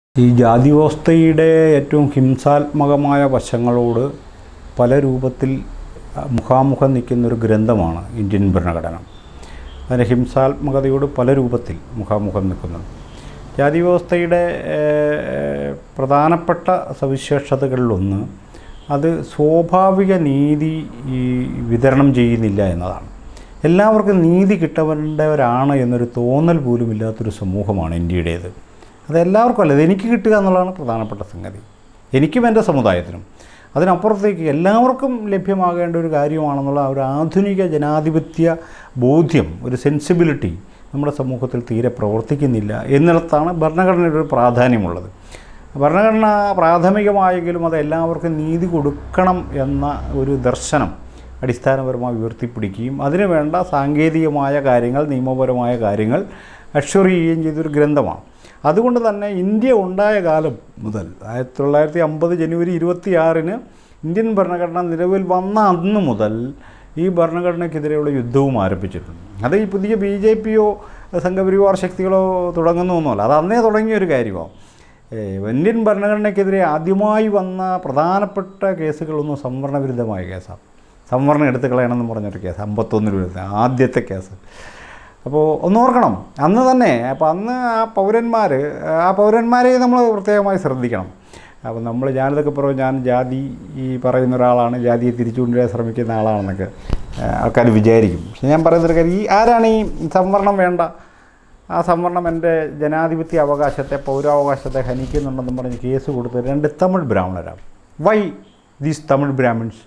ഈ ജാതിവ്യവസ്ഥയുടെ ഏറ്റവും ഹിംസാത്മകമായ വശങ്ങളോട് പല രൂപത്തിൽ അഹ്, മുഖാമുഖം നിൽക്കുന്ന ഒരു ഗ്രന്ഥമാണ് ഇന്ത്യൻ ഭരണഘടന അതിന് ഹിംസാത്മകതയോട് പല രൂപത്തിൽ മുഖാമുഖം നിൽക്കുന്നത് ജാതിവ്യവസ്ഥയുടെ ഏഹ്, പ്രധാനപ്പെട്ട സവിശേഷതകളിലൊന്ന് അത് സ്വാഭാവിക നീതി ഈ വിതരണം ചെയ്യുന്നില്ല എന്നതാണ് എല്ലാവർക്കും നീതി കിട്ടേണ്ടവരാണ് എന്നൊരു തോന്നൽ പോലും ഇല്ലാത്തൊരു സമൂഹമാണ് ഇന്ത്യയുടേത് അത് എല്ലാവർക്കും അല്ല ഇത് എനിക്ക് കിട്ടുക എന്നുള്ളതാണ് പ്രധാനപ്പെട്ട സംഗതി എനിക്കും എൻ്റെ സമുദായത്തിനും അതിനപ്പുറത്തേക്ക് എല്ലാവർക്കും ലഭ്യമാകേണ്ട ഒരു കാര്യമാണെന്നുള്ള ആ ഒരു ആധുനിക ജനാധിപത്യ ബോധ്യം ഒരു സെൻസിബിലിറ്റി നമ്മുടെ സമൂഹത്തിൽ തീരെ പ്രവർത്തിക്കുന്നില്ല എന്നിടത്താണ് ഭരണഘടനയുടെ ഒരു പ്രാധാന്യമുള്ളത് ഭരണഘടന പ്രാഥമികമായെങ്കിലും അത് എല്ലാവർക്കും നീതി കൊടുക്കണം എന്ന ഒരു ദർശനം അടിസ്ഥാനപരമായി ഉയർത്തിപ്പിടിക്കുകയും അതിനു വേണ്ട സാങ്കേതികമായ കാര്യങ്ങൾ നിയമപരമായ കാര്യങ്ങൾ അഷ്വർ ചെയ്യുകയും ചെയ്തൊരു ഗ്രന്ഥമാണ് അതുകൊണ്ട് തന്നെ ഇന്ത്യ ഉണ്ടായ കാലം മുതൽ ആയിരത്തി തൊള്ളായിരത്തി അമ്പത് ജനുവരി ഇരുപത്തിയാറിന് ഇന്ത്യൻ ഭരണഘടന നിലവിൽ വന്ന അന്ന് മുതൽ ഈ ഭരണഘടനയ്ക്കെതിരെയുള്ള യുദ്ധവും ആരംഭിച്ചിട്ടുണ്ട് അത് ഈ പുതിയ ബി ജെ പിയോ സംഘപരിവാർ ശക്തികളോ തുടങ്ങുന്നൊന്നുമല്ല അത് അന്നേ തുടങ്ങിയ ഒരു കാര്യമാണ് ഏഹ് ഇന്ത്യൻ ഭരണഘടനയ്ക്കെതിരെ ആദ്യമായി വന്ന പ്രധാനപ്പെട്ട കേസുകളൊന്നും സംവരണ വിരുദ്ധമായ കേസാണ് സംവരണം എടുത്തു കളയണമെന്ന് പറഞ്ഞൊരു കേസ് അമ്പത്തൊന്നിൽ വരുന്ന ആദ്യത്തെ കേസ് അപ്പോൾ ഒന്നോർക്കണം അന്ന് തന്നെ അപ്പോൾ അന്ന് ആ പൗരന്മാർ ആ പൗരന്മാരെ നമ്മൾ പ്രത്യേകമായി ശ്രദ്ധിക്കണം അപ്പോൾ നമ്മൾ ഞാനിതൊക്കെ പറയും ഞാൻ ജാതി ഈ പറയുന്ന ഒരാളാണ് ജാതിയെ തിരിച്ചു കൊണ്ടുവരാൻ ശ്രമിക്കുന്ന ആളാണെന്നൊക്കെ ആൾക്കാർ വിചാരിക്കും പക്ഷെ ഞാൻ പറയുന്നൊരു കാര്യം ഈ ആരാണ് ഈ സംവരണം വേണ്ട ആ സംവരണം എൻ്റെ ജനാധിപത്യ അവകാശത്തെ പൗരാവകാശത്തെ ഹനിക്കുന്നുണ്ടെന്നും പറഞ്ഞ് കേസ് കൊടുത്ത രണ്ട് തമിഴ് ബ്രാഹ്മണരാണ് വൈ ദീസ് തമിഴ് ബ്രാഹ്മിൺസ്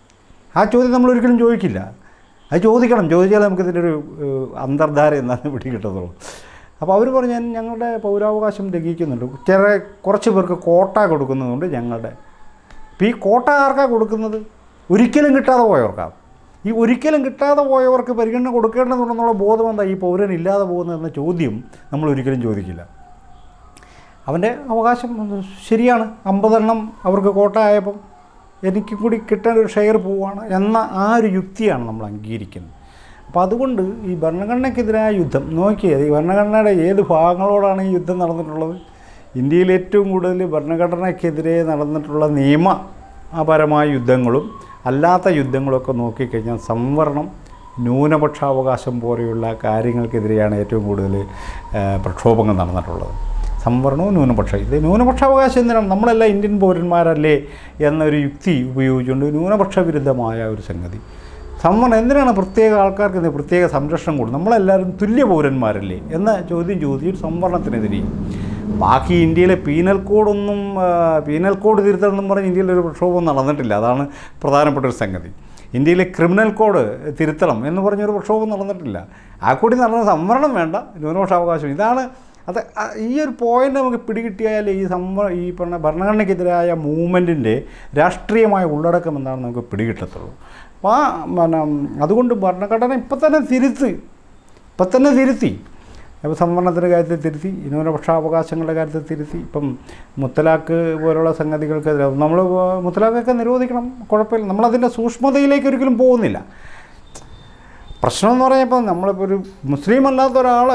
ആ ചോദ്യം നമ്മൾ ഒരിക്കലും ചോദിക്കില്ല അത് ചോദിക്കണം ചോദിച്ചാൽ നമുക്കിതിൻ്റെ ഒരു ഏഹ്, അന്തർധാര എന്താണെന്ന് പിടി കിട്ടത്തുള്ളൂ അപ്പോൾ അവർ പറഞ്ഞു "ഞാൻ ഞങ്ങളുടെ പൗരാവകാശം ലംഘിക്കുന്നുണ്ട് ചില കുറച്ച് പേർക്ക് കോട്ട കൊടുക്കുന്നതുകൊണ്ട് ഞങ്ങളുടെ അപ്പോൾ ഈ കോട്ട ആർക്കാണ് കൊടുക്കുന്നത് ഒരിക്കലും കിട്ടാതെ പോയവർക്കാണ് ഈ ഒരിക്കലും കിട്ടാതെ പോയവർക്ക് പരിഗണന കൊടുക്കേണ്ടതുണ്ടെന്നുള്ള ബോധം എന്താ ഈ പൗരൻ ഇല്ലാതെ പോകുന്നതെന്ന ചോദ്യം നമ്മൾ ഒരിക്കലും ചോദിക്കില്ല അവൻ്റെ അവകാശം ശരിയാണ് അമ്പതെണ്ണം അവർക്ക് കോട്ട ആയപ്പം എനിക്ക് കൂടി കിട്ടേണ്ട ഒരു ഷെയർ പോവാണ് എന്ന ആ ഒരു യുക്തിയാണ് നമ്മൾ അംഗീകരിക്കുന്നത് അപ്പോൾ അതുകൊണ്ട് ഈ ഭരണഘടനയ്ക്കെതിരായ യുദ്ധം നോക്കിയത് ഈ ഭരണഘടനയുടെ ഏത് ഭാഗങ്ങളോടാണ് ഈ യുദ്ധം നടന്നിട്ടുള്ളത് ഇന്ത്യയിൽ ഏറ്റവും കൂടുതൽ ഭരണഘടനയ്ക്കെതിരെ നടന്നിട്ടുള്ള നിയമപരമായ യുദ്ധങ്ങളും അല്ലാത്ത യുദ്ധങ്ങളൊക്കെ നോക്കിക്കഴിഞ്ഞാൽ സംവരണം ന്യൂനപക്ഷാവകാശം പോലെയുള്ള കാര്യങ്ങൾക്കെതിരെയാണ് ഏറ്റവും കൂടുതൽ ആ, പ്രക്ഷോഭങ്ങൾ നടന്നിട്ടുള്ളത് സംവരണവും ന്യൂനപക്ഷ ഇത് ന്യൂനപക്ഷാവകാശം എന്തിനാണ് നമ്മളെല്ലാം ഇന്ത്യൻ പൗരന്മാരല്ലേ എന്നൊരു യുക്തി ഉപയോഗിച്ചുകൊണ്ട് ന്യൂനപക്ഷ വിരുദ്ധമായ ഒരു സംഗതി സംവരണം എന്തിനാണ് പ്രത്യേക ആൾക്കാർക്ക് ഇത് പ്രത്യേക സംരക്ഷണം കൊടുക്കും നമ്മളെല്ലാവരും തുല്യ പൗരന്മാരല്ലേ എന്ന ചോദ്യം ചോദിച്ചു സംവരണത്തിനെതിരെ ബാക്കി ഇന്ത്യയിലെ പീനൽ കോഡൊന്നും ആ, പീനൽ കോഡ് തിരുത്തണം എന്നും പറഞ്ഞ് ഇന്ത്യയിലൊരു പ്രക്ഷോഭം നടന്നിട്ടില്ല അതാണ് പ്രധാനപ്പെട്ട ഒരു സംഗതി ഇന്ത്യയിലെ ക്രിമിനൽ കോഡ് തിരുത്തണം എന്ന് പറഞ്ഞൊരു പ്രക്ഷോഭം നടന്നിട്ടില്ല ആ കൂടി നടന്ന സംവരണം വേണ്ട ന്യൂനപക്ഷാവകാശം ഇതാണ് അത് ആ- ഈ ഒരു പോയിന്റ് നമുക്ക് പിടികിട്ടിയാൽ ഈ സംവ ഈ പറഞ്ഞ ഭരണഘടനയ്ക്കെതിരായ മൂവ്മെൻറ്റിൻ്റെ രാഷ്ട്രീയമായ ഉള്ളടക്കം എന്താണെന്ന് നമുക്ക് പിടികിട്ടത്തുള്ളൂ അപ്പോൾ ആ പിന്നെ അതുകൊണ്ട് ഭരണഘടന ഇപ്പം തന്നെ തിരുത്തി ഇപ്പം തന്നെ തിരുത്തി അപ്പോൾ സംവരണത്തിൻ്റെ കാര്യത്തിൽ തിരുത്തി ന്യൂനപക്ഷാവകാശങ്ങളുടെ കാര്യത്തിൽ തിരുത്തി ഇപ്പം മുത്തലാഖ് പോലുള്ള സംഗതികൾക്കെതിരെ നമ്മൾ മുത്തലാഖൊക്കെ നിരോധിക്കണം കുഴപ്പമില്ല നമ്മളതിൻ്റെ സൂക്ഷ്മതയിലേക്ക് ഒരിക്കലും പോകുന്നില്ല പ്രശ്നം എന്ന് പറഞ്ഞപ്പോൾ നമ്മളിപ്പോൾ ഒരു മുസ്ലിം അല്ലാത്ത ഒരാൾ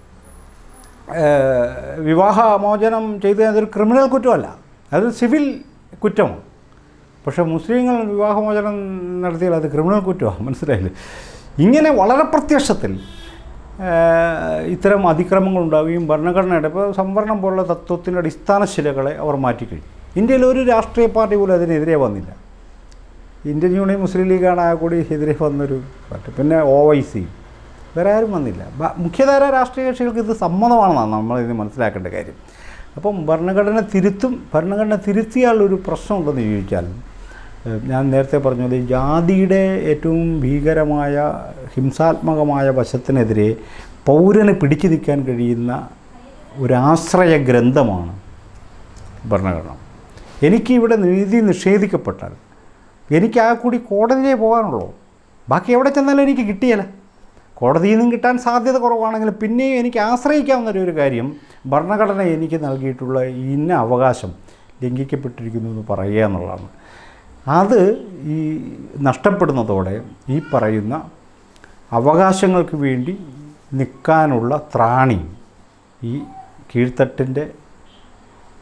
വിവാഹമോചനം ചെയ്ത് അതൊരു ക്രിമിനൽ കുറ്റമല്ല അതൊരു സിവിൽ കുറ്റമാണ് പക്ഷേ മുസ്ലിങ്ങൾ വിവാഹമോചനം നടത്തിയാൽ അത് ക്രിമിനൽ കുറ്റമാണ് മനസ്സിലായില്ലേ ഇങ്ങനെ വളരെ പ്രത്യക്ഷത്തിൽ ഏഹ്, ഇത്തരം അതിക്രമങ്ങൾ ഉണ്ടാവുകയും ഭരണഘടനയുടെ ഇപ്പോൾ സംവരണം പോലുള്ള തത്വത്തിൻ്റെ അടിസ്ഥാന ശിലകളെ അവർ മാറ്റിക്കഴിഞ്ഞു ഇന്ത്യയിൽ ഒരു രാഷ്ട്രീയ പാർട്ടി പോലും അതിനെതിരെ വന്നില്ല ഇന്ത്യൻ യൂണിയൻ മുസ്ലിം ലീഗാണ് ആ കൂടി എതിരെ വന്നൊരു പാർട്ടി പിന്നെ ഒ വൈ സി വേറെ ആരും വന്നില്ല ബ- മുഖ്യധാര രാഷ്ട്രീയ കക്ഷികൾക്ക് ഇത് സമ്മതമാണെന്നാണ് നമ്മൾ ഇത് മനസ്സിലാക്കേണ്ട കാര്യം അപ്പം ഭരണഘടന തിരുത്തും ഭരണഘടന തിരുത്തിയാലൊരു പ്രശ്നമുണ്ടെന്ന് ചോദിച്ചാൽ ഏഹ്, ഞാൻ നേരത്തെ പറഞ്ഞ പോലെ ജാതിയുടെ ഏറ്റവും ഭീകരമായ ഹിംസാത്മകമായ വശത്തിനെതിരെ പൗരന് പിടിച്ചു നിൽക്കാൻ കഴിയുന്ന ഒരാശ്രയ ഗ്രന്ഥമാണ് ഭരണഘടന എനിക്ക് ഇവിടെ നീതി നിഷേധിക്കപ്പെട്ടാൽ എനിക്ക് ആ കൂടി കോടതിയിലേ പോകാനുള്ളൂ ബാക്കി എവിടെ ചെന്നാലും എനിക്ക് കിട്ടിയല്ല കോടതിയിൽ നിന്നും കിട്ടാൻ സാധ്യത കുറവാണെങ്കിലും പിന്നെയും എനിക്ക് ആശ്രയിക്കാവുന്ന ഒരു- ഒരു കാര്യം ഭരണഘടന എനിക്ക് നൽകിയിട്ടുള്ള ഇന്ന അവകാശം ലംഘിക്കപ്പെട്ടിരിക്കുന്നു എന്ന് പറയുക എന്നുള്ളതാണ് അത് ഈ നഷ്ടപ്പെടുന്നതോടെ ഈ പറയുന്ന അവകാശങ്ങൾക്ക് വേണ്ടി നിൽക്കാനുള്ള ത്രാണി ഈ കീഴ്ത്തട്ടിൻ്റെ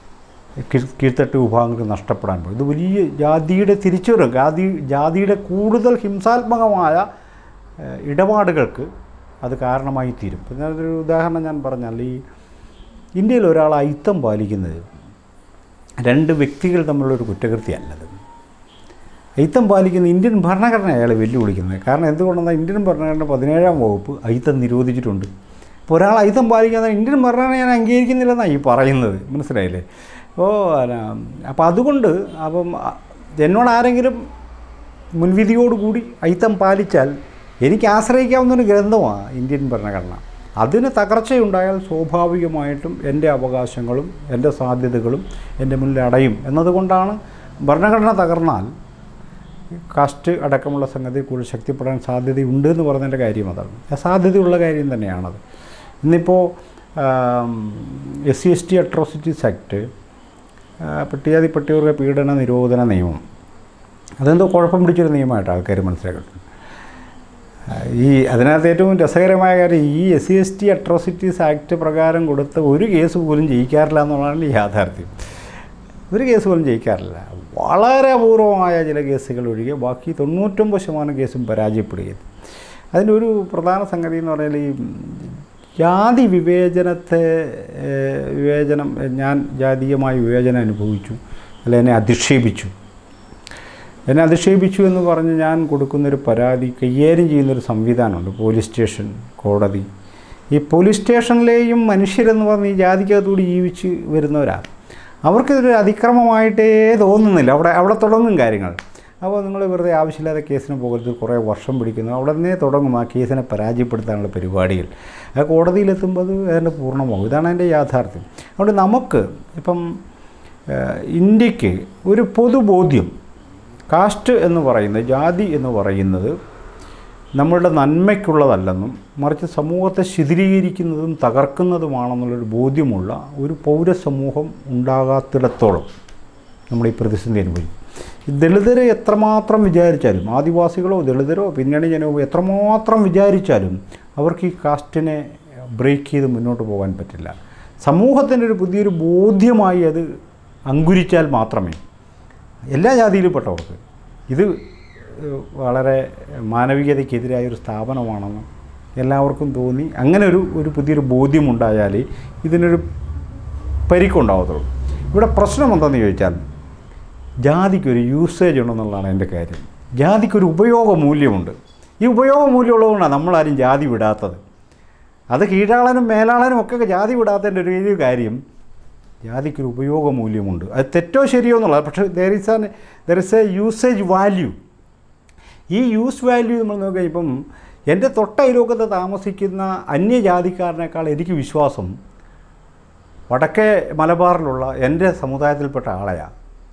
കീഴ്- കീഴ്ത്തട്ട് വിഭാഗങ്ങൾക്ക് നഷ്ടപ്പെടാൻ പോകും ഇത് വലിയ ജാതിയുടെ തിരിച്ചുവരും ജാതി ജാതിയുടെ കൂടുതൽ ഹിംസാത്മകമായ ഏഹ്, ഇടപാടുകൾക്ക് അത് കാരണമായി തീരും പിന്നെ അതൊരു ഉദാഹരണം ഞാൻ പറഞ്ഞാൽ ഈ ഇന്ത്യയിൽ ഒരാൾ അയിത്തം പാലിക്കുന്നത് രണ്ട് വ്യക്തികൾ തമ്മിലുള്ളൊരു കുറ്റകൃത്യമല്ലത് അയിത്തം പാലിക്കുന്ന ഇന്ത്യൻ ഭരണഘടന അയാളെ വെല്ലുവിളിക്കുന്നത് കാരണം എന്തുകൊണ്ടെന്നാൽ ഇന്ത്യൻ ഭരണഘടന പതിനേഴാം വകുപ്പ് അയിത്തം നിരോധിച്ചിട്ടുണ്ട് അപ്പോൾ ഒരാൾ അയിത്തം പാലിക്കാതെ ഇന്ത്യൻ ഭരണഘടന ഞാൻ അംഗീകരിക്കുന്നില്ലെന്നാണ് ഈ പറയുന്നത് മനസ്സിലായില്ലേ അപ്പോൾ അപ്പോൾ അതുകൊണ്ട് അപ്പം അ- എന്നോട് ആരെങ്കിലും മുൻവിധിയോടുകൂടി അയിത്തം പാലിച്ചാൽ എനിക്ക് ആശ്രയിക്കാവുന്ന ഒരു ഗ്രന്ഥമാണ് ഇന്ത്യൻ ഭരണഘടന അതിന് തകർച്ചയുണ്ടായാൽ സ്വാഭാവികമായിട്ടും എൻ്റെ അവകാശങ്ങളും എൻ്റെ സാധ്യതകളും എൻ്റെ മുന്നിൽ അടയും എന്നതുകൊണ്ടാണ് ഭരണഘടന തകർന്നാൽ കാസ്റ്റ് അടക്കമുള്ള സംഗതി കൂടുതൽ ശക്തിപ്പെടാൻ സാധ്യതയുണ്ട് എന്ന് പറഞ്ഞതിൻ്റെ കാര്യം അതാണ് ആ സാധ്യതയുള്ള കാര്യം തന്നെയാണത് ഇന്നിപ്പോൾ S C S T atrocities act പട്ടികജാതി പട്ടികവർഗ പീഡന നിരോധന നിയമം അതെന്തോ കുഴപ്പം പിടിച്ചൊരു നിയമമായിട്ട് ആൾക്കാർ മനസ്സിലാക്കിയിട്ടുണ്ട് ആ, ഈ അതിനകത്ത് ഏറ്റവും രസകരമായ കാര്യം ഈ S C S T atrocities act പ്രകാരം കൊടുത്ത ഒരു കേസ് പോലും ജയിക്കാറില്ല എന്നുള്ളതാണ് ഈ യാഥാർത്ഥ്യം ഒരു കേസ് പോലും ജയിക്കാറില്ല വളരെ അപൂർവമായ ചില കേസുകൾ ഒഴികെ ബാക്കി തൊണ്ണൂറ്റൊമ്പത് ശതമാനം കേസും പരാജയപ്പെടുകയും അതിൻ്റെ ഒരു പ്രധാന സംഗതി എന്ന് പറഞ്ഞാൽ ഈ ജാതി വിവേചനത്തെ ഏഹ്, വിവേചനം ഞാൻ ജാതീയമായ വിവേചനം അനുഭവിച്ചു അല്ല എന്നെ അധിക്ഷേപിച്ചു എന്നെ അധിക്ഷേപിച്ചു എന്ന് പറഞ്ഞ് ഞാൻ കൊടുക്കുന്നൊരു പരാതി കൈകാര്യം ചെയ്യുന്നൊരു സംവിധാനമുണ്ട് പോലീസ് സ്റ്റേഷൻ കോടതി ഈ പോലീസ് സ്റ്റേഷനിലെയും മനുഷ്യരെന്ന് പറഞ്ഞ് ഈ ജാതിക്കകത്തൂടി ജീവിച്ച് വരുന്നവരാണ് അവർക്കിതൊരു അതിക്രമമായിട്ടേ തോന്നുന്നില്ല അവിടെ അവിടെ തുടങ്ങും കാര്യങ്ങൾ അപ്പോൾ നിങ്ങൾ വെറുതെ ആവശ്യമില്ലാതെ കേസിന് പോകരുത് കുറേ വർഷം പിടിക്കുന്നു അവിടെ നിന്നേ തുടങ്ങും ആ കേസിനെ പരാജയപ്പെടുത്താനുള്ള പരിപാടികൾ ആ കോടതിയിലെത്തുമ്പോൾ അത് അതിൻ്റെ പൂർണ്ണമാകും ഇതാണ് അതിൻ്റെ യാഥാർത്ഥ്യം അതുകൊണ്ട് നമുക്ക് ഇപ്പം ഏഹ്, ഇന്ത്യക്ക് ഒരു പൊതുബോധ്യം കാസ്റ്റ് എന്ന് പറയുന്നത് ജാതി എന്ന് പറയുന്നത് നമ്മളുടെ നന്മയ്ക്കുള്ളതല്ലെന്നും മറിച്ച് സമൂഹത്തെ ശിഥിലീകരിക്കുന്നതും തകർക്കുന്നതുമാണെന്നുള്ളൊരു ബോധ്യമുള്ള ഒരു പൗരസമൂഹം ഉണ്ടാകാത്തിടത്തോളം നമ്മൾ ഈ പ്രതിസന്ധി അനുഭവിക്കും ഈ ദളിതരെ എത്രമാത്രം വിചാരിച്ചാലും ആദിവാസികളോ ദളിതരോ പിന്നണി ജനവും എത്രമാത്രം വിചാരിച്ചാലും അവർക്ക് ഈ കാസ്റ്റിനെ ബ്രേക്ക് ചെയ്ത് മുന്നോട്ട് പോകാൻ പറ്റില്ല സമൂഹത്തിൻ്റെ ഒരു പുതിയൊരു ബോധ്യമായി അത് അങ്കുരിച്ചാൽ മാത്രമേ എല്ലാ ജാതിയിലും പെട്ടവർക്ക് ഇത് ഏഹ്, വളരെ മാനവികതയ്ക്കെതിരായ ഒരു സ്ഥാപനമാണെന്ന് എല്ലാവർക്കും തോന്നി അങ്ങനെ ഒരു ഒരു പുതിയൊരു ബോധ്യമുണ്ടായാലേ ഇതിനൊരു പരിക്കുണ്ടാവത്തുള്ളൂ ഇവിടെ പ്രശ്നം എന്താണെന്ന് ചോദിച്ചാൽ ജാതിക്കൊരു യൂസേജ് ഉണ്ടെന്നുള്ളതാണ് എൻ്റെ കാര്യം ജാതിക്കൊരു ഉപയോഗ മൂല്യമുണ്ട് ഈ ഉപയോഗ മൂല്യമുള്ളതുകൊണ്ടാണ് നമ്മളാരും ജാതി വിടാത്തത് അത് കീഴാളനും മേലാളനും ഒക്കെ ജാതി വിടാത്തതിൻ്റെ ഒരു വലിയ കാര്യം ജാതിക്കൊരു ഉപയോഗ മൂല്യമുണ്ട് അത് തെറ്റോ ശരിയോ എന്നുള്ളത് പക്ഷേ there is an there is a usage value ഈ യൂസ് വാല്യൂ നമ്മൾ നോക്കുക ഇപ്പം എൻ്റെ തൊട്ട അയലോക്കത്ത് താമസിക്കുന്ന അന്യജാതിക്കാരനേക്കാൾ എനിക്ക് വിശ്വാസം വടക്കേ മലബാറിലുള്ള എൻ്റെ സമുദായത്തിൽപ്പെട്ട ആളെയാണ്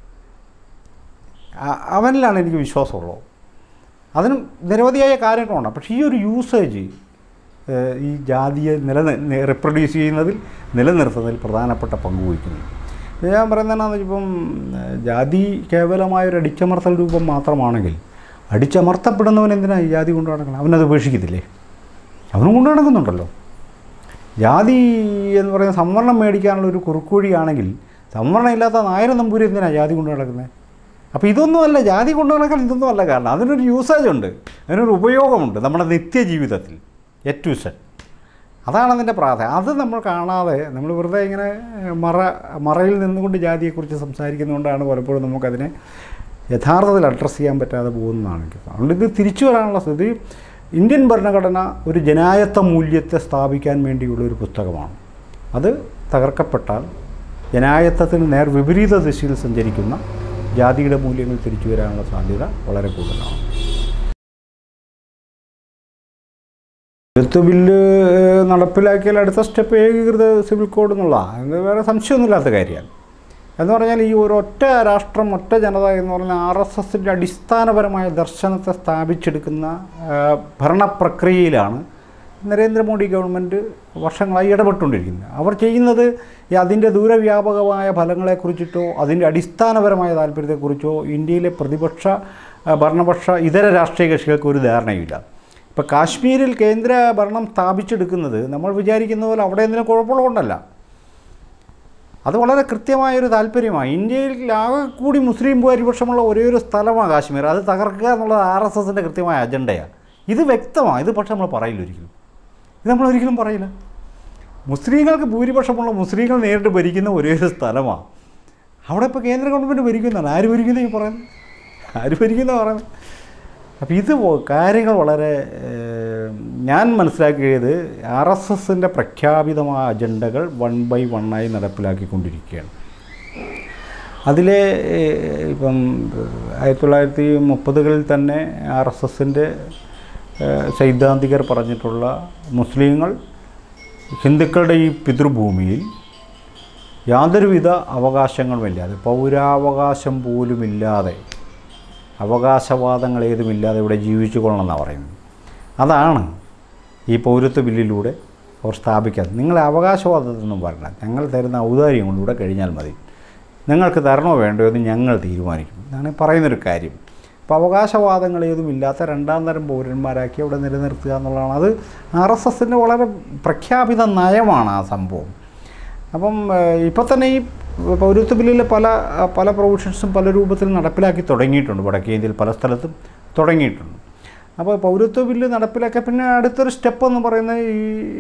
അ- അവനിലാണ് എനിക്ക് വിശ്വാസമുള്ളത് അതിനും നിരവധിയായ കാര്യങ്ങളുണ്ട് പക്ഷേ ഈ ഒരു യൂസേജ് ഏഹ്, ഈ ജാതിയെ നില റിപ്രൊഡ്യൂസ് ചെയ്യുന്നതിൽ നിലനിർത്തുന്നതിൽ പ്രധാനപ്പെട്ട പങ്ക് വഹിക്കുന്നു ഇപ്പം ഞാൻ പറയുന്നത് എന്താണെന്ന് വെച്ചപ്പം ഏഹ്, ജാതി കേവലമായൊരു അടിച്ചമർത്തൽ രൂപം മാത്രമാണെങ്കിൽ അടിച്ചമർത്തപ്പെടുന്നവൻ എന്തിനാണ് ഈ ജാതി കൊണ്ടു നടക്കണം അവനത് ഉപേക്ഷിക്കത്തില്ലേ അവനും കൊണ്ടു നടക്കുന്നുണ്ടല്ലോ ജാതി എന്ന് പറയുന്ന സംവരണം മേടിക്കാനുള്ള ഒരു കുറുക്കുവഴിയാണെങ്കിൽ സംവരണം ഇല്ലാത്ത നായര നമ്പൂരി എന്തിനാണ് ജാതി കൊണ്ടു നടക്കുന്നത് അപ്പോൾ ഇതൊന്നുമല്ല ജാതി കൊണ്ടു നടക്കാൻ ഇതൊന്നും അല്ല കാരണം അതിനൊരു യൂസേജ് ഉണ്ട് അതിനൊരു ഉപയോഗമുണ്ട് നമ്മുടെ നിത്യജീവിതത്തിൽ ഏറ്റവും സെറ്റ് അതാണ് അതിൻ്റെ പ്രാധാന്യം അത് നമ്മൾ കാണാതെ നമ്മൾ വെറുതെ ഇങ്ങനെ മറ മറയിൽ നിന്നുകൊണ്ട് ജാതിയെക്കുറിച്ച് സംസാരിക്കുന്നതുകൊണ്ടാണ് പലപ്പോഴും നമുക്കതിനെ യഥാർത്ഥത്തിൽ അഡ്രസ്സ് ചെയ്യാൻ പറ്റാതെ പോകുന്നതാണ് എനിക്ക് അതുകൊണ്ട് ഇത് തിരിച്ചു വരാനുള്ള സ്ഥിതി ഇന്ത്യൻ ഭരണഘടന ഒരു ജനായത്ത മൂല്യത്തെ സ്ഥാപിക്കാൻ വേണ്ടിയുള്ള ഒരു പുസ്തകമാണ് അത് തകർക്കപ്പെട്ടാൽ ജനായത്തത്തിന് നേർ വിപരീത ദിശയിൽ സഞ്ചരിക്കുന്ന ജാതിയുടെ മൂല്യങ്ങൾ തിരിച്ചു വരാനുള്ള സാധ്യത വളരെ കൂടുതലാണ് എഴുത്ത് ബില്ല് ഏഹ്, നടപ്പിലാക്കിയാൽ അടുത്ത സ്റ്റെപ്പ് ഏകീകൃത സിവിൽ കോഡ് എന്നുള്ളതാണ് അത് വേറെ സംശയമൊന്നുമില്ലാത്ത കാര്യമാണ് എന്ന് പറഞ്ഞാൽ ഈ ഒരു ഒറ്റ രാഷ്ട്രം ഒറ്റ ജനത എന്ന് പറഞ്ഞാൽ ആർ എസ് എസിൻ്റെ അടിസ്ഥാനപരമായ ദർശനത്തെ സ്ഥാപിച്ചെടുക്കുന്ന ഏഹ്, ഭരണപ്രക്രിയയിലാണ് നരേന്ദ്രമോദി ഗവൺമെൻറ് വർഷങ്ങളായി ഇടപെട്ടുകൊണ്ടിരിക്കുന്നത് അവർ ചെയ്യുന്നത് ഈ അതിൻ്റെ ദൂരവ്യാപകമായ ഫലങ്ങളെക്കുറിച്ചിട്ടോ അതിൻ്റെ അടിസ്ഥാനപരമായ താല്പര്യത്തെക്കുറിച്ചോ ഇന്ത്യയിലെ പ്രതിപക്ഷ ആ, ഭരണപക്ഷ ഇതര രാഷ്ട്രീയ കക്ഷികൾക്ക് ഒരു ധാരണയില്ല ഇപ്പോൾ കാശ്മീരിൽ കേന്ദ്ര ഭരണം സ്ഥാപിച്ചെടുക്കുന്നത് നമ്മൾ വിചാരിക്കുന്ന പോലെ അവിടെ എന്തിനും കുഴപ്പമുള്ളതുകൊണ്ടല്ല അത് വളരെ കൃത്യമായൊരു താല്പര്യമാണ് ഇന്ത്യയിൽ ആകെ കൂടി മുസ്ലിം ഭൂരിപക്ഷമുള്ള ഒരേ ഒരു സ്ഥലമാണ് കാശ്മീർ അത് തകർക്കുക എന്നുള്ളത് ആർ എസ് എസിൻ്റെ കൃത്യമായ അജണ്ടയാണ് ഇത് വ്യക്തമാണ് ഇത് പക്ഷെ നമ്മൾ പറയില്ല ഒരിക്കലും ഇത് നമ്മൾ ഒരിക്കലും പറയില്ല മുസ്ലിങ്ങൾക്ക് ഭൂരിപക്ഷമുള്ള മുസ്ലിങ്ങൾ നേരിട്ട് ഭരിക്കുന്ന ഒരേ ഒരു സ്ഥലമാണ് അവിടെ ഇപ്പോൾ കേന്ദ്ര ഗവൺമെൻറ് ഭരിക്കുന്നതാണ് ആര് ഭരിക്കുന്ന ഈ പറയുന്നത് ആര് ഭരിക്കുന്ന പറയുന്നത് അപ്പോൾ ഇത് വ- കാര്യങ്ങൾ വളരെ ഏഹ്, ഞാൻ മനസ്സിലാക്കിയത് ആർ എസ് എസിൻ്റെ പ്രഖ്യാപിതമായ അജണ്ടകൾ വൺ ബൈ വണ്ണായി നടപ്പിലാക്കിക്കൊണ്ടിരിക്കുകയാണ് അതിലെ ഏഹ്, ഇപ്പം ആയിരത്തി തൊള്ളായിരത്തി മുപ്പതുകളിൽ തന്നെ ആർ എസ് എസിൻ്റെ സൈദ്ധാന്തികർ പറഞ്ഞിട്ടുള്ള മുസ്ലിങ്ങൾ ഹിന്ദുക്കളുടെ ഈ പിതൃഭൂമിയിൽ യാതൊരുവിധ അവകാശങ്ങളുമില്ലാതെ പൗരാവകാശം പോലുമില്ലാതെ അവകാശവാദങ്ങൾ ഏതുമില്ലാതെ ഇവിടെ ജീവിച്ചു കൊള്ളണം എന്നാണ് പറയുന്നത് അതാണ് ഈ പൗരത്വ ബില്ലിലൂടെ അവർ സ്ഥാപിക്കുന്നത് നിങ്ങൾ അവകാശവാദത്തൊന്നും പറയണ്ട ഞങ്ങൾ തരുന്ന ഔദാര്യങ്ങളിലൂടെ കഴിഞ്ഞാൽ മതി നിങ്ങൾക്ക് തരണോ വേണ്ടോ എന്ന് ഞങ്ങൾ തീരുമാനിക്കും ഇതാണ് ഈ പറയുന്നൊരു കാര്യം അപ്പോൾ അവകാശവാദങ്ങൾ ഏതുമില്ലാത്ത രണ്ടാം തരം പൗരന്മാരാക്കി അവിടെ നിലനിർത്തുക എന്നുള്ളതാണ് അത് ആർ എസ് എസിൻ്റെ വളരെ പ്രഖ്യാപിത നയമാണ് ആ സംഭവം അപ്പം ഇപ്പോൾ തന്നെ ഈ പൗരത്വ ബില്ലിലെ പല പല പ്രൊവിഷൻസും പല രൂപത്തിൽ നടപ്പിലാക്കി തുടങ്ങിയിട്ടുണ്ട് വടക്കേ ഇന്ത്യയിൽ പല സ്ഥലത്തും തുടങ്ങിയിട്ടുണ്ട് അപ്പോൾ പൗരത്വ ബില്ല് നടപ്പിലാക്കിയ പിന്നെ അടുത്തൊരു സ്റ്റെപ്പ് എന്ന് പറയുന്നത് ഈ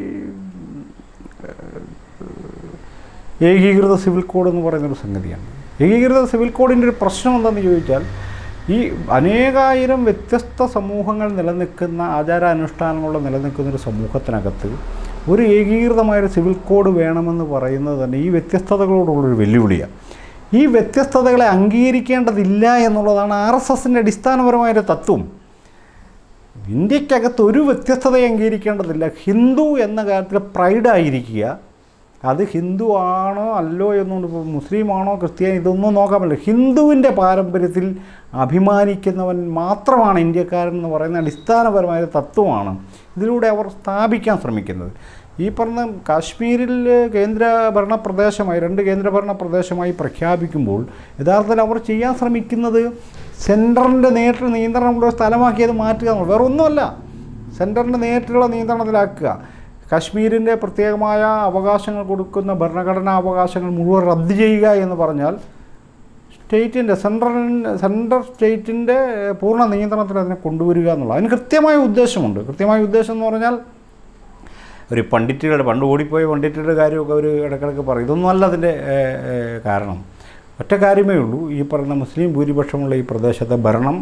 ഏകീകൃത സിവിൽ കോഡ് എന്ന് പറയുന്നൊരു സംഗതിയാണ് ഏകീകൃത സിവിൽ കോഡിൻ്റെ ഒരു പ്രശ്നം എന്താണെന്ന് ചോദിച്ചാൽ ഈ അനേകായിരം വ്യത്യസ്ത സമൂഹങ്ങൾ നിലനിൽക്കുന്ന ആചാരാനുഷ്ഠാനങ്ങളുള്ള നിലനിൽക്കുന്ന ഒരു സമൂഹത്തിനകത്ത് ഒരു ഏകീകൃതമായൊരു സിവിൽ കോഡ് വേണമെന്ന് പറയുന്നത് തന്നെ ഈ വ്യത്യസ്തതകളോടുള്ളൊരു വെല്ലുവിളിയാണ് ഈ വ്യത്യസ്തതകളെ അംഗീകരിക്കേണ്ടതില്ല എന്നുള്ളതാണ് ആർ എസ് എസിൻ്റെ അടിസ്ഥാനപരമായൊരു തത്വം ഇന്ത്യക്കകത്ത് ഒരു വ്യത്യസ്തതയെ അംഗീകരിക്കേണ്ടതില്ല ഹിന്ദു എന്ന കാര്യത്തിൽ പ്രൈഡായിരിക്കുക അത് ഹിന്ദു ആണോ അല്ലോ എന്നുകൊണ്ട് ഇപ്പോൾ മുസ്ലിം ആണോ ക്രിസ്ത്യാനി ഇതൊന്നും നോക്കാൻ പറ്റില്ല ഹിന്ദുവിൻ്റെ പാരമ്പര്യത്തിൽ അഭിമാനിക്കുന്നവൻ മാത്രമാണ് ഇന്ത്യക്കാരൻ എന്ന് പറയുന്ന അടിസ്ഥാനപരമായ ഒരു തത്വമാണ് ഇതിലൂടെ അവർ സ്ഥാപിക്കാൻ ശ്രമിക്കുന്നത് ഈ പറഞ്ഞ കാശ്മീരിൽ കേന്ദ്രഭരണ പ്രദേശമായി രണ്ട് കേന്ദ്രഭരണ പ്രദേശമായി പ്രഖ്യാപിക്കുമ്പോൾ യഥാർത്ഥത്തിൽ അവർ ചെയ്യാൻ ശ്രമിക്കുന്നത് സെൻറ്ററിൻ്റെ നേരിട്ട് നിയന്ത്രണമുള്ള ഒരു സ്ഥലമാക്കിയത് മാറ്റുക എന്നുള്ളത് വേറെ ഒന്നുമല്ല സെൻറ്ററിൻ്റെ നേരിട്ടുള്ള നിയന്ത്രണത്തിലാക്കുക കാശ്മീരിൻ്റെ പ്രത്യേകമായ അവകാശങ്ങൾ കൊടുക്കുന്ന ഭരണഘടനാ അവകാശങ്ങൾ മുഴുവൻ റദ്ദ് ചെയ്യുക എന്ന് പറഞ്ഞാൽ സ്റ്റേറ്റിൻ്റെ സെൻട്രൽ സെൻട്രൽ സ്റ്റേറ്റിൻ്റെ പൂർണ്ണ നിയന്ത്രണത്തിൽ അതിനെ കൊണ്ടുവരിക എന്നുള്ളത് അതിന് കൃത്യമായ ഉദ്ദേശമുണ്ട് കൃത്യമായ ഉദ്ദേശം എന്ന് പറഞ്ഞാൽ ഒരു പണ്ഡിറ്റുകളുടെ പണ്ട് ഓടിപ്പോയ പണ്ഡിറ്റുകളുടെ കാര്യമൊക്കെ അവർ ഇടയ്ക്കിടയ്ക്ക് പറയും ഇതൊന്നും അല്ല അതിൻ്റെ ഏഹ്, ഏഹ്, കാരണം ഒറ്റ കാര്യമേ ഉള്ളൂ ഈ പറയുന്ന മുസ്ലിം ഭൂരിപക്ഷമുള്ള ഈ പ്രദേശത്തെ ഭരണം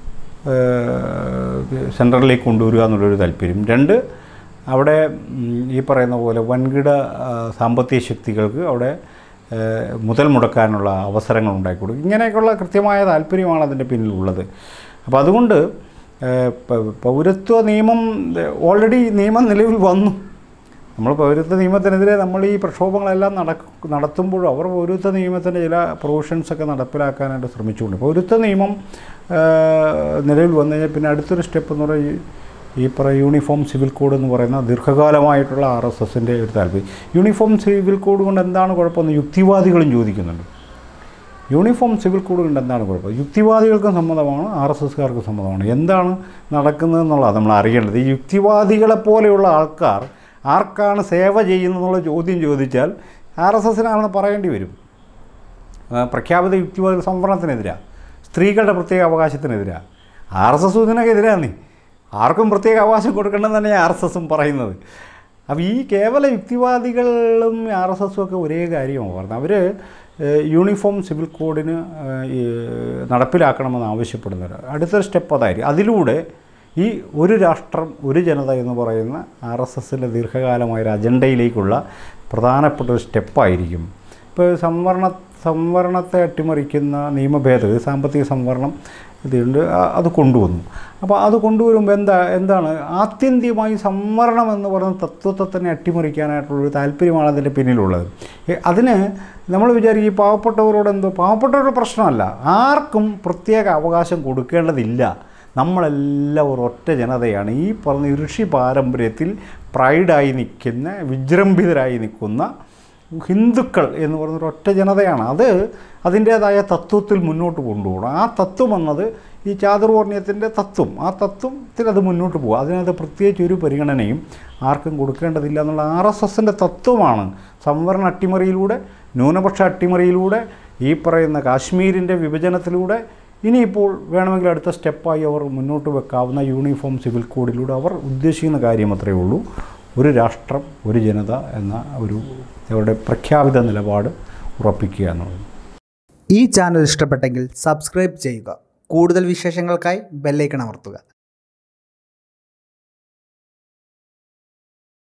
ഏഹ്, സെൻട്രലിലേക്ക് കൊണ്ടുവരിക എന്നുള്ളൊരു താല്പര്യം രണ്ട് അവിടെ ഉം, ഈ പറയുന്ന പോലെ വൻകിട ആ, സാമ്പത്തിക ശക്തികൾക്ക് അവിടെ ഏഹ്, മുതൽ മുടക്കാനുള്ള അവസരങ്ങൾ ഉണ്ടാക്കിക്കൊടുക്കും ഇങ്ങനെയൊക്കെയുള്ള കൃത്യമായ താല്പര്യമാണ് അതിൻ്റെ പിന്നിലുള്ളത് അപ്പോൾ അതുകൊണ്ട് ഏഹ്, പ- പൗരത്വ നിയമം ഓൾറെഡി നിയമം നിലവിൽ വന്നു നമ്മൾ പൗരത്വ നിയമത്തിനെതിരെ നമ്മൾ ഈ പ്രക്ഷോഭങ്ങളെല്ലാം നടക്ക നടത്തുമ്പോഴും അവർ പൗരത്വ നിയമത്തിൻ്റെ ചില പ്രൊവിഷൻസൊക്കെ നടപ്പിലാക്കാനായിട്ട് ശ്രമിച്ചുകൊണ്ട് പൗരത്വ നിയമം ഏഹ്, നിലവിൽ വന്നു കഴിഞ്ഞാൽ പിന്നെ അടുത്തൊരു സ്റ്റെപ്പ് എന്ന് പറയുന്നത് ഈ പറ യൂണിഫോം സിവിൽ കോഡ് എന്ന് പറയുന്ന ദീർഘകാലമായിട്ടുള്ള ആർ എസ് എസിൻ്റെ ഒരു താല്പര്യം യൂണിഫോം സിവിൽ കോഡ് കൊണ്ട് എന്താണ് കുഴപ്പമെന്ന് യുക്തിവാദികളും ചോദിക്കുന്നുണ്ട് യൂണിഫോം സിവിൽ കോഡ് കൊണ്ട് എന്താണ് കുഴപ്പം യുക്തിവാദികൾക്കും സമ്മതമാണ് ആർ എസ് എസ്കാർക്കും സമ്മതമാണ് എന്താണ് നടക്കുന്നതെന്നുള്ളത് നമ്മൾ അറിയേണ്ടത് ഈ യുക്തിവാദികളെ പോലെയുള്ള ആൾക്കാർ ആർക്കാണ് സേവ ചെയ്യുന്നതെന്നുള്ള ചോദ്യം ചോദിച്ചാൽ ആർ എസ് എസിനാണെന്ന് പറയേണ്ടി വരും ആ, പ്രഖ്യാപിത യുക്തിവാദ സംവരണത്തിനെതിരാണ് സ്ത്രീകളുടെ പ്രത്യേക അവകാശത്തിനെതിരാണ് ആർ എസ് എസ് ഇതിനൊക്കെ എതിരാണ് ആർക്കും പ്രത്യേക അവകാശം കൊടുക്കണമെന്ന് തന്നെ ആർ എസ് എസും പറയുന്നത് അപ്പോൾ ഈ കേവല യുക്തിവാദികളും ആർ എസ് എസും ഒക്കെ ഒരേ കാര്യമാണ് പറഞ്ഞത് അവർ യൂണിഫോം സിവിൽ കോഡിന് ഏഹ്, ഈ നടപ്പിലാക്കണമെന്ന് ആവശ്യപ്പെടുന്നവർ അടുത്തൊരു സ്റ്റെപ്പ് അതായിരിക്കും അതിലൂടെ ഈ ഒരു രാഷ്ട്രം ഒരു ജനത എന്ന് പറയുന്ന ആർ എസ് എസിൻ്റെ ദീർഘകാലമായ ഒരു അജണ്ടയിലേക്കുള്ള പ്രധാനപ്പെട്ട ഒരു സ്റ്റെപ്പായിരിക്കും ഇപ്പോൾ സംവരണ സംവരണത്തെ അട്ടിമറിക്കുന്ന നിയമഭേദഗതി സാമ്പത്തിക സംവരണം ഇതുണ്ട് ആ- അത് കൊണ്ടുവന്നു അപ്പോൾ അത് കൊണ്ടുവരുമ്പോൾ എന്താ എന്താണ് ആത്യന്തികമായി സംവരണം എന്ന് പറയുന്ന തത്വത്തെ തന്നെ അട്ടിമറിക്കാനായിട്ടുള്ളൊരു താല്പര്യമാണ് അതിൻ്റെ പിന്നിലുള്ളത് ഏ, അതിന് നമ്മൾ വിചാരിക്കും ഈ പാവപ്പെട്ടവരോട് എന്തോ പാവപ്പെട്ടവരുടെ പ്രശ്നമല്ല ആർക്കും പ്രത്യേക അവകാശം കൊടുക്കേണ്ടതില്ല നമ്മളെല്ലാം ഒരു ഒറ്റ ജനതയാണ് ഈ പറഞ്ഞ ഋഷി പാരമ്പര്യത്തിൽ പ്രൈഡായി നിൽക്കുന്ന വിജൃംഭിതരായി നിൽക്കുന്ന ഹിന്ദുക്കൾ എന്ന് പറയുന്ന ഒറ്റ ജനതയാണ് അത് അതിൻ്റേതായ തത്വത്തിൽ മുന്നോട്ട് കൊണ്ടുപോകണം ആ തത്വം എന്നത് ഈ ചാതുർവർണ്ണയത്തിൻ്റെ തത്വം ആ തത്വത്തിൽ അത് മുന്നോട്ട് പോകും അതിനകത്ത് പ്രത്യേകിച്ച് ഒരു പരിഗണനയും ആർക്കും കൊടുക്കേണ്ടതില്ല എന്നുള്ള ആർ എസ് എസിൻ്റെ തത്വമാണ് സംവരണ അട്ടിമറിയിലൂടെ ന്യൂനപക്ഷ അട്ടിമറിയിലൂടെ ഈ പറയുന്ന കാശ്മീരിൻ്റെ വിഭജനത്തിലൂടെ ഇനിയിപ്പോൾ വേണമെങ്കിൽ അടുത്ത സ്റ്റെപ്പായി അവർ മുന്നോട്ട് വെക്കാവുന്ന യൂണിഫോം സിവിൽ കോഡിലൂടെ അവർ ഉദ്ദേശിക്കുന്ന കാര്യം അത്രയേ ഉള്ളൂ ഒരു രാഷ്ട്രം ഒരു ജനത എന്ന ഒരു അവരുടെ പ്രഖ്യാപിത നിലപാട് ഉറപ്പിക്കുക എന്നുള്ളത് ഈ ചാനൽ ഇഷ്ടപ്പെട്ടെങ്കിൽ സബ്സ്ക്രൈബ് ചെയ്യുക കൂടുതൽ വിശേഷങ്ങൾക്കായി ബെല്ലൈക്കൺ അമർത്തുക